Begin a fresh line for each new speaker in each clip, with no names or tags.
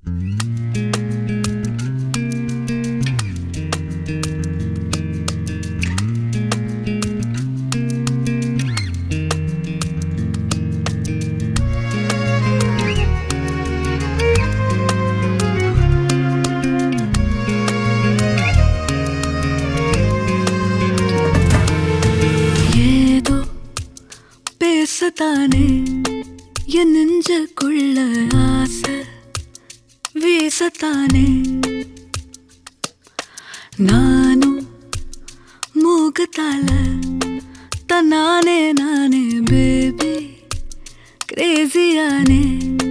ஏதோ பேசத்தானே என் நெஞ்சுக்குள்ள ஆசை வீசத்தானே நானும் மூகத்தால தன்னானே நானே பேபி கிரேசியானே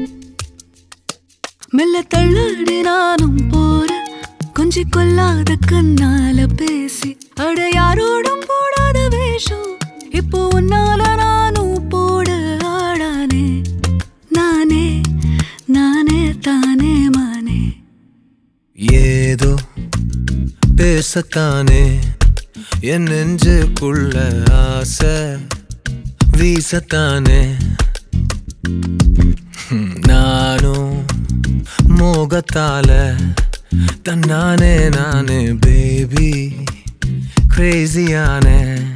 மெல்ல தள்ளாடி நானும் போற கொஞ்சி கொல்லாத கண்ணால பேசி அட யாரோடும் போடாத வேஷம் இப்போ உன்னால நானும் போட ஆடானே நானே நானே தானே மானே
ஏதோ பேசத்தானே என் நெஞ்சுக்குள்ள ஆசை வீசத்தானே ஹம், நானும் மோகத்தால தன்னானே நானே பேபி கிரேசியானே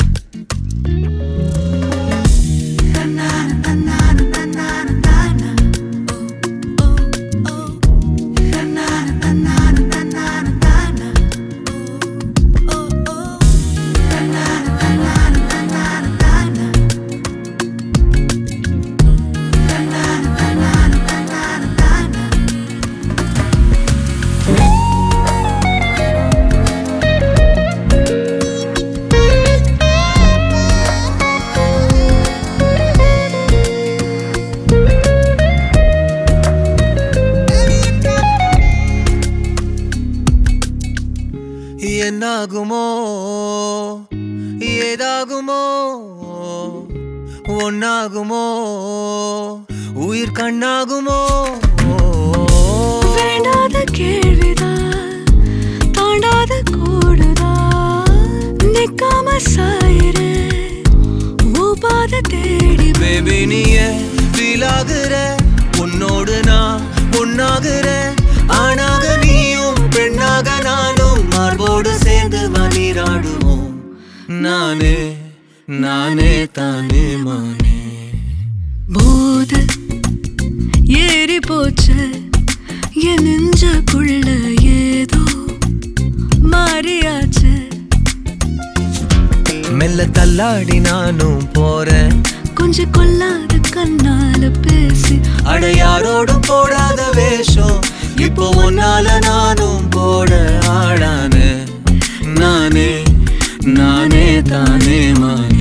என்னாகுமோ ஏதாகுமோ ஒன்னாகுமோ உயிர் கண்ணாகுமோ
வேண்டாத கேள்விதான் தாண்டாத கோடுதான் நிக்காம சாயிர ஊபாத தேடி
பேபி நீய ஃபீல் ஆகுற உன்னோடு நான் ஒன்னாகுற ஆணாக நீயும் பெண்ணாக நானும் மார்போடு சேர்ந்து வநீராடுவோம் நானே நானே தானே மானே
போத ஏறி போச்சு என் நெஞ்சுக்குள்ள ஏதோ மாறியாச்சு
மெல்ல தள்ளாடி நானும் போறேன்
கொஞ்சம் கொல்லாத கண்ணால பேசி
அட யாரோடும் போடாத வேஷம் இப்போ உன்னால நானும் போட ஆடானே நானே நானே தானே மானே